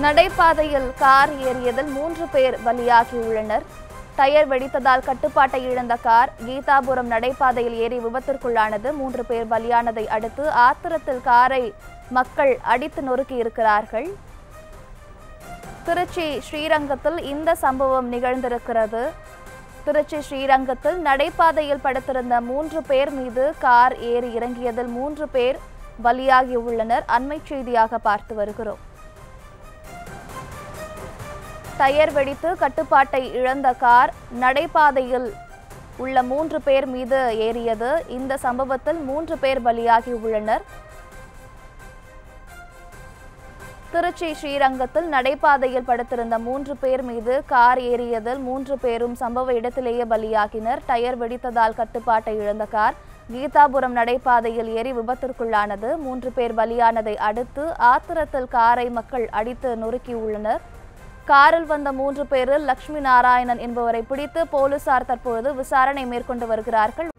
நடைபாதையில் கார் ஏறியதில் மூன்று பேர் பலியாகியுள்ளனர் டயர் வெடித்ததால் கட்டுப்பாட்டை இழந்த கார் கீதாபுரம் நடைபாதையில் ஏறி விபத்திற்குள்ளானது மூன்று பேர் பலியானதை அடுத்து ஆத்திரத்தில் காரை மக்கள் அடித்து நொறுக்கி இருக்கிறார்கள் திருச்சி ஸ்ரீரங்கத்தில் இந்த சம்பவம் நிகழ்ந்திருக்கிறது திருச்சி ஸ்ரீரங்கத்தில் நடைபாதையில் படுத்திருந்த மூன்று பேர் மீது கார் ஏறி இறங்கியதில் மூன்று பேர் பலியாகியுள்ளனர் அண்மை செய்தியாக பார்த்து வருகிறோம் டயர் வெடித்து கட்டுப்பாட்டை இழந்த கார் நடைபாதையில் உள்ள மூன்று பேர் மீது ஏறியது இந்த சம்பவத்தில் மூன்று பேர் பலியாகி உள்ளனர் திருச்சி ஸ்ரீரங்கத்தில் நடைபாதையில் படுத்திருந்த மூன்று பேர் மீது கார் ஏறியதில் மூன்று பேரும் சம்பவ இடத்திலேயே பலியாகினர் டயர் வெடித்ததால் கட்டுப்பாட்டை இழந்த கார் கீதாபுரம் நடைபாதையில் ஏறி விபத்திற்குள்ளானது மூன்று பேர் பலியானதை அடுத்து ஆத்திரத்தில் காரை மக்கள் அடித்து நொறுக்கியுள்ளனர் காரில் வந்த மூன்று பேரில் லட்சுமி நாராயணன் என்பவரை பிடித்து போலீசார் தற்பொழுது விசாரணை மேற்கொண்டு வருகிறார்கள்